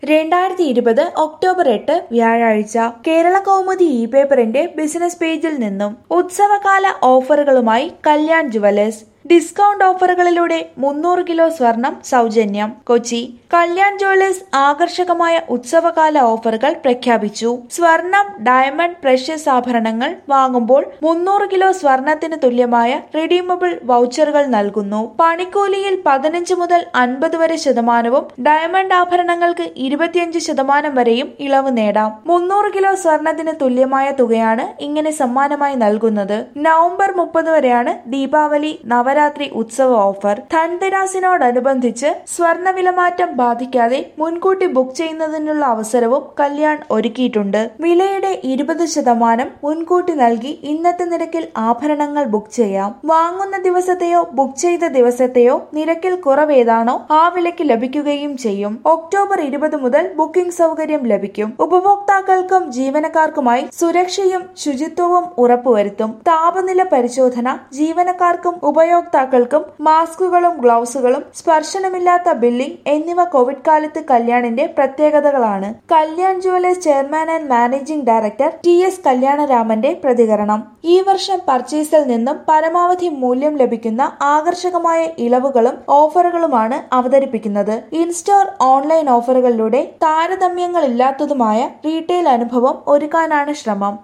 രണ്ടായിരത്തി ഇരുപത് ഒക്ടോബർ എട്ട് വ്യാഴാഴ്ച കേരള കൗമുദി ഇ പേപ്പറിന്റെ ബിസിനസ് പേജിൽ നിന്നും ഉത്സവകാല ഓഫറുകളുമായി കല്യാൺ ജുവലേഴ്സ് ഡിസ്കൗണ്ട് ഓഫറുകളിലൂടെ മുന്നൂറ് കിലോ സ്വർണം സൗജന്യം കൊച്ചി കല്യാൺ ജുവലേഴ്സ് ആകർഷകമായ ഉത്സവകാല ഓഫറുകൾ പ്രഖ്യാപിച്ചു സ്വർണം ഡയമണ്ട് പ്രഷ്യസ് ആഭരണങ്ങൾ വാങ്ങുമ്പോൾ മുന്നൂറ് കിലോ സ്വർണത്തിന് തുല്യമായ റിഡീമബിൾ വൗച്ചറുകൾ നൽകുന്നു പണിക്കൂലിയിൽ പതിനഞ്ച് മുതൽ അൻപത് വരെ ശതമാനവും ഡയമണ്ട് ആഭരണങ്ങൾക്ക് ഇരുപത്തിയഞ്ച് ശതമാനം വരെയും ഇളവ് നേടാം മുന്നൂറ് കിലോ സ്വർണത്തിന് തുല്യമായ തുകയാണ് ഇങ്ങനെ സമ്മാനമായി നൽകുന്നത് നവംബർ മുപ്പത് വരെയാണ് ദീപാവലി നവരാത്രി ഉത്സവ ഓഫർ ധൻതെരാസിനോടനുബന്ധിച്ച് സ്വർണ്ണ വിലമാറ്റം ബാധിക്കാതെ മുൻകൂട്ടി ബുക്ക് ചെയ്യുന്നതിനുള്ള അവസരവും കല്യാൺ ഒരുക്കിയിട്ടുണ്ട് വിലയുടെ ഇരുപത് ശതമാനം മുൻകൂട്ടി നൽകി ഇന്നത്തെ നിരക്കിൽ ആഭരണങ്ങൾ ബുക്ക് ചെയ്യാം വാങ്ങുന്ന ദിവസത്തെയോ ബുക്ക് ചെയ്ത ദിവസത്തെയോ നിരക്കിൽ കുറവേതാണോ ആ വിലയ്ക്ക് ലഭിക്കുകയും ചെയ്യും ഒക്ടോബർ ഇരുപത് മുതൽ ബുക്കിംഗ് സൗകര്യം ലഭിക്കും ഉപഭോക്താക്കൾക്കും ജീവനക്കാർക്കുമായി സുരക്ഷയും ശുചിത്വവും ഉറപ്പുവരുത്തും താപനില പരിശോധന ജീവനക്കാർക്കും ഉപയോക്താക്കൾക്കും മാസ്കുകളും ഗ്ലൗസുകളും സ്പർശനമില്ലാത്ത ബില്ലിംഗ് എന്നിവ കോവിഡ് കാലത്ത് കല്യാണിന്റെ പ്രത്യേകതകളാണ് Kalyan Jewellers chairman and managing director T S കല്യാണരാമന്റെ പ്രതികരണം ഈ വർഷം പർച്ചേസിൽ നിന്നും പരമാവധി മൂല്യം ലഭിക്കുന്ന ആകർഷകമായ ഇളവുകളും ഓഫറുകളുമാണ് അവതരിപ്പിക്കുന്നത് ഇൻസ്റ്റോർ ഓൺലൈൻ ഓഫറുകളിലൂടെ താരതമ്യങ്ങളില്ലാത്തതുമായ റീറ്റെയിൽ അനുഭവം ഒരുക്കാനാണ് ശ്രമം